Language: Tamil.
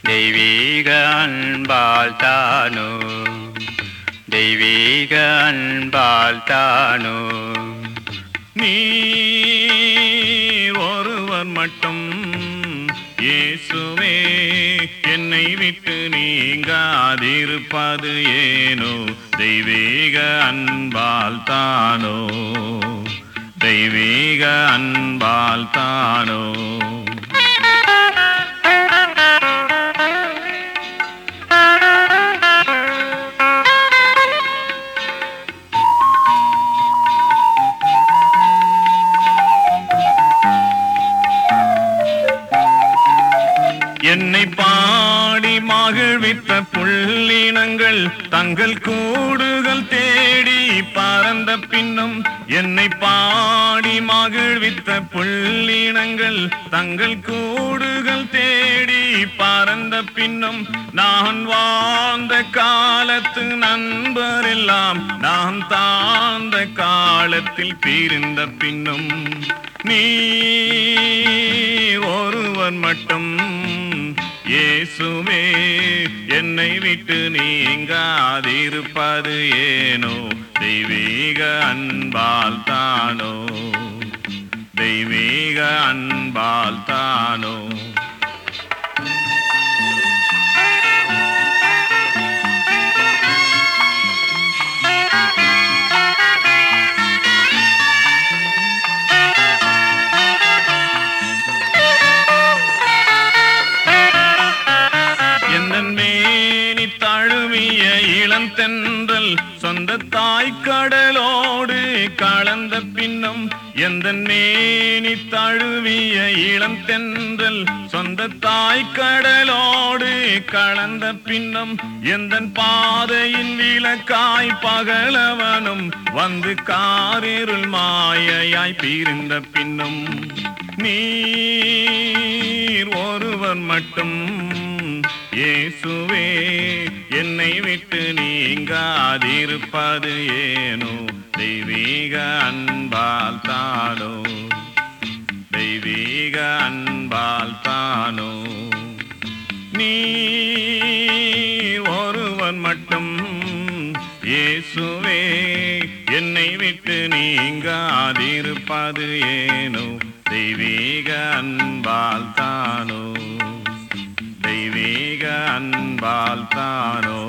தெய்வீக அன்பால் தானோ தெய்வீக அன்பால் தானோ நீ ஒருவர் மட்டும் இயேசுவே என்னை விட்டு நீங்காதிருப்பது ஏனோ தெய்வீக அன்பால் தானோ தெய்வீக அன்பால் தானோ என்னை பாடி மகிழ்வித்த புள்ளினங்கள் தங்கள் கூடுகள் தேடி பறந்த பின்னும் என்னை பாடி மகிழ்வித்த புள்ளினங்கள் தங்கள் கூடுகள் தேடி பறந்த பின்னும் நான் வாழ்ந்த காலத்து நண்பரெல்லாம் நாம் தாழ்ந்த காலத்தில் பிரிந்த பின்னும் நீ ஒருவன் மட்டும் இயேசுவே என்னை விட்டு நீங்காதிருப்பது ஏனோ தெய்வீக அன்பால் தானோ தெய்வீக அன்பால் தானோ என்னன் மேனி தழுவிய இளம் தென்றல் சொந்த தாய் கடலோடு கலந்த பின்னும் எந்த மேனி தழுவிய இளம் தென்றல் சொந்த தாய் கடலோடு கலந்த பின்னும் எந்த பாதையின் விளக்காய் பகலவனும் வந்து காரிருள் மாயையாய் பிரிந்த பின்னும் நீர் ஒருவர் மட்டும் இயேசுவே என்னை விட்டு நீங்காதிருப்பது ஏனோ தெய்வீக அன்பால் தானோ தெய்வீக அன்பால் தானோ நீ ஒருவன் மட்டும் இயேசுவே என்னை விட்டு நீங்காதிருப்பது ஏனோ தெய்வீக அன்பால் தானோ தெய்வீக அன்பால் தானோ